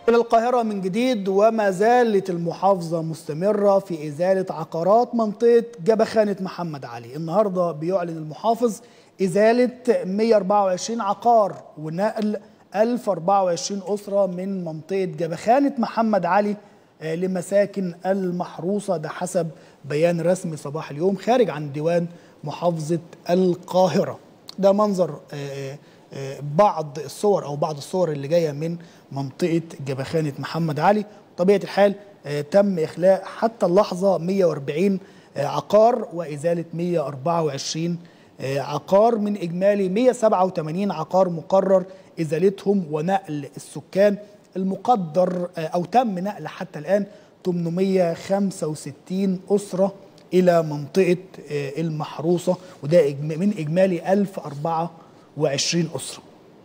إلى القاهرة من جديد وما زالت المحافظة مستمرة في إزالة عقارات منطقة جبخانة محمد علي النهاردة بيعلن المحافظ إزالة 124 عقار ونقل 1024 أسرة من منطقة جبخانة محمد علي لمساكن المحروسة ده حسب بيان رسمي صباح اليوم خارج عن ديوان محافظة القاهرة ده منظر بعض الصور أو بعض الصور اللي جاية من منطقة جبخانة محمد علي طبيعة الحال تم إخلاء حتى اللحظة 140 عقار وإزالة 124 عقار من إجمالي 187 عقار مقرر إزالتهم ونقل السكان المقدر أو تم نقل حتى الآن 865 أسرة إلى منطقة المحروسة وده من إجمالي 1024 أسرة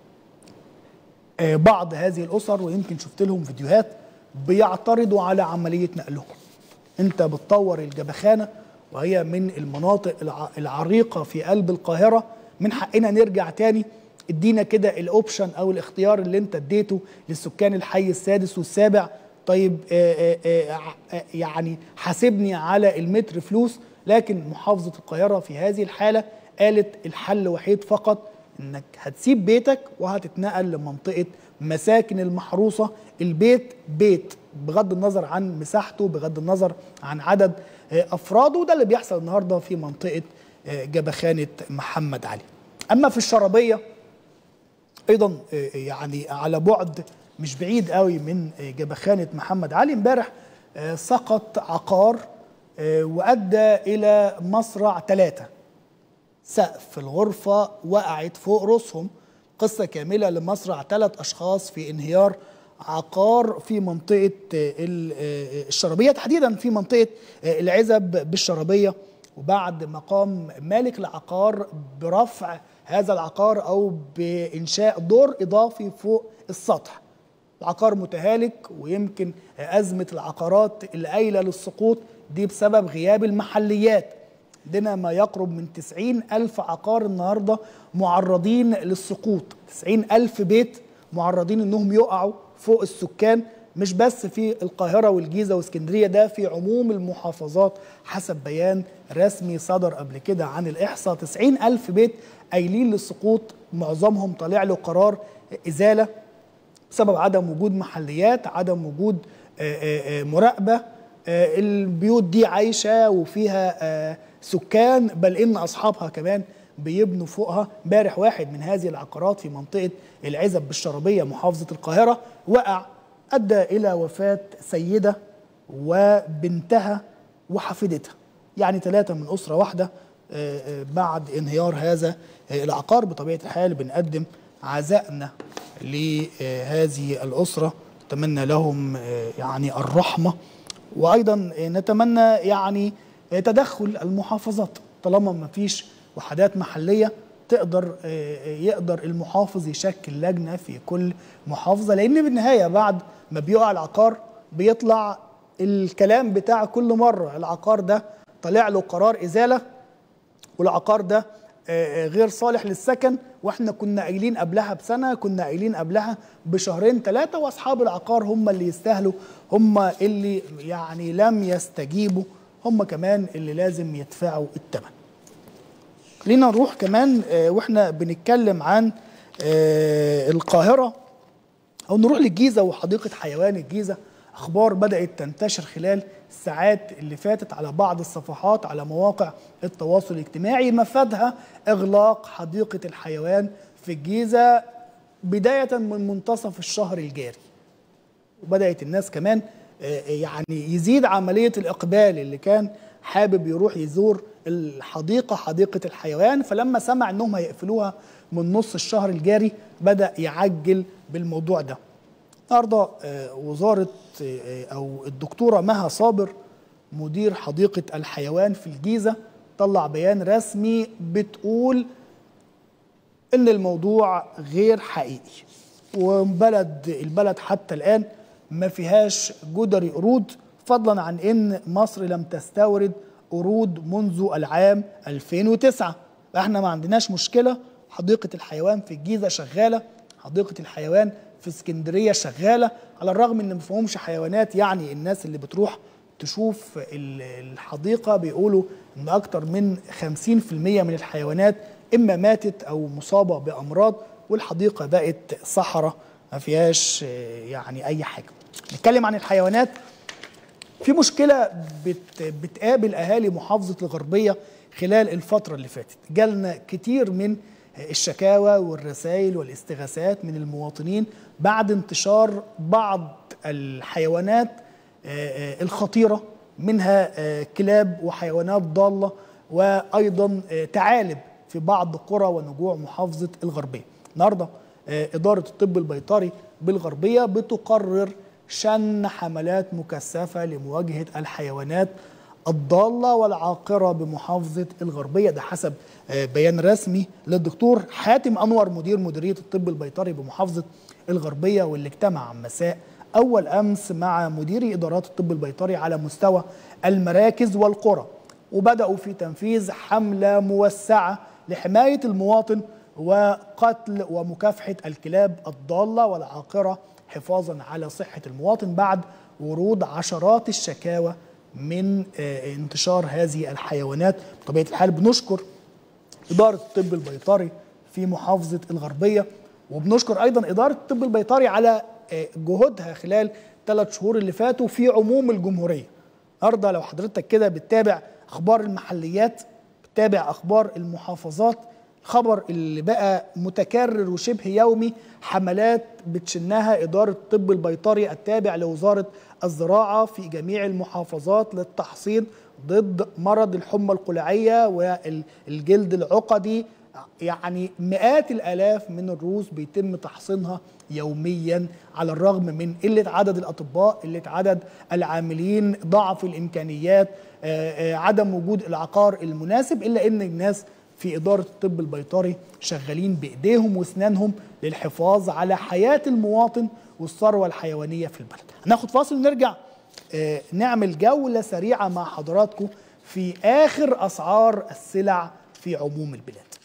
بعض هذه الأسر ويمكن شفت لهم فيديوهات بيعترضوا على عملية نقلهم أنت بتطور الجبخانة وهي من المناطق العريقة في قلب القاهرة من حقنا نرجع تاني ادينا كده الاوبشن او الاختيار اللي انت اديته للسكان الحي السادس والسابع طيب آآ آآ يعني حاسبني على المتر فلوس لكن محافظة القاهرة في هذه الحالة قالت الحل وحيد فقط انك هتسيب بيتك وهتتنقل لمنطقة مساكن المحروسة البيت بيت بغض النظر عن مساحته بغض النظر عن عدد افراده وده اللي بيحصل النهارده في منطقة جبخانة محمد علي اما في الشرابية ايضا يعني على بعد مش بعيد قوي من جبخانة محمد علي امبارح سقط عقار وادى الى مصرع ثلاثة سقف الغرفة وقعت فوق رؤوسهم قصة كاملة لمصرع ثلاث أشخاص في انهيار عقار في منطقة الشرابية تحديدا في منطقة العزب بالشرابية وبعد ما قام مالك العقار برفع هذا العقار أو بإنشاء دور إضافي فوق السطح العقار متهالك ويمكن أزمة العقارات القايلة للسقوط دي بسبب غياب المحليات عندنا ما يقرب من 90 ألف عقار النهاردة معرضين للسقوط 90 ألف بيت معرضين أنهم يقعوا فوق السكان مش بس في القاهرة والجيزة واسكندرية ده في عموم المحافظات حسب بيان رسمي صدر قبل كده عن الإحصاء 90 ألف بيت قايلين للسقوط معظمهم طالع له قرار إزالة بسبب عدم وجود محليات عدم وجود مراقبة البيوت دي عايشة وفيها سكان بل إن أصحابها كمان بيبنوا فوقها امبارح واحد من هذه العقارات في منطقة العزب بالشربية محافظة القاهرة وقع أدى إلى وفاة سيدة وبنتها وحفيدتها يعني ثلاثة من أسرة واحدة بعد انهيار هذا العقار بطبيعة الحال بنقدم عزائنا لهذه الأسرة نتمنى لهم يعني الرحمة وأيضا نتمنى يعني تدخل المحافظات طالما ما فيش وحدات محلية تقدر يقدر المحافظ يشكل لجنة في كل محافظة لأن بالنهاية بعد ما بيقع العقار بيطلع الكلام بتاع كل مرة العقار ده طلع له قرار إزالة والعقار ده غير صالح للسكن واحنا كنا قايلين قبلها بسنه كنا قايلين قبلها بشهرين ثلاثه واصحاب العقار هم اللي يستاهلوا هم اللي يعني لم يستجيبوا هم كمان اللي لازم يدفعوا الثمن. خلينا نروح كمان واحنا بنتكلم عن القاهره او نروح للجيزه وحديقه حيوان الجيزه اخبار بدات تنتشر خلال الساعات اللي فاتت على بعض الصفحات على مواقع التواصل الاجتماعي مفادها اغلاق حديقه الحيوان في الجيزه بدايه من منتصف الشهر الجاري وبدات الناس كمان يعني يزيد عمليه الاقبال اللي كان حابب يروح يزور الحديقه حديقه الحيوان فلما سمع انهم هيقفلوها من نص الشهر الجاري بدا يعجل بالموضوع ده النهارده وزاره او الدكتوره مها صابر مدير حديقه الحيوان في الجيزه طلع بيان رسمي بتقول ان الموضوع غير حقيقي وبلد البلد حتى الان ما فيهاش جدري قرود فضلا عن ان مصر لم تستورد قرود منذ العام 2009 احنا ما عندناش مشكله حديقه الحيوان في الجيزه شغاله حديقه الحيوان في اسكندريه شغاله على الرغم ان ما فيهمش حيوانات يعني الناس اللي بتروح تشوف الحديقه بيقولوا ان اكتر من 50% من الحيوانات اما ماتت او مصابه بامراض والحديقه بقت صحراء ما فيهاش يعني اي حاجه نتكلم عن الحيوانات في مشكله بت بتقابل اهالي محافظه الغربيه خلال الفتره اللي فاتت جالنا كتير من الشكاوى والرسائل والاستغاثات من المواطنين بعد انتشار بعض الحيوانات الخطيره منها كلاب وحيوانات ضاله وايضا ثعالب في بعض قرى ونجوع محافظه الغربيه. النهارده اداره الطب البيطري بالغربيه بتقرر شن حملات مكثفه لمواجهه الحيوانات الضاله والعاقره بمحافظه الغربيه ده حسب بيان رسمي للدكتور حاتم انور مدير مديريه الطب البيطري بمحافظه الغربيه واللي اجتمع مساء اول امس مع مديري ادارات الطب البيطري على مستوى المراكز والقرى وبداوا في تنفيذ حمله موسعه لحمايه المواطن وقتل ومكافحه الكلاب الضاله والعاقره حفاظا على صحه المواطن بعد ورود عشرات الشكاوى من انتشار هذه الحيوانات بطبيعه الحال بنشكر اداره الطب البيطري في محافظه الغربيه وبنشكر ايضا اداره الطب البيطري على جهودها خلال ثلاث شهور اللي فاتوا في عموم الجمهوريه. النهارده لو حضرتك كده بتتابع اخبار المحليات بتتابع اخبار المحافظات خبر اللي بقى متكرر وشبه يومي حملات بتشنها اداره الطب البيطري التابع لوزاره الزراعه في جميع المحافظات للتحصين ضد مرض الحمى القلعيه والجلد العقدي يعني مئات الالاف من الروس بيتم تحصينها يوميا على الرغم من قله عدد الاطباء، قله عدد العاملين، ضعف الامكانيات، عدم وجود العقار المناسب الا ان الناس في اداره الطب البيطري شغالين بايديهم واسنانهم للحفاظ على حياه المواطن والثروه الحيوانيه في البلد. هناخد فاصل ونرجع نعمل جوله سريعه مع حضراتكم في اخر اسعار السلع في عموم البلاد.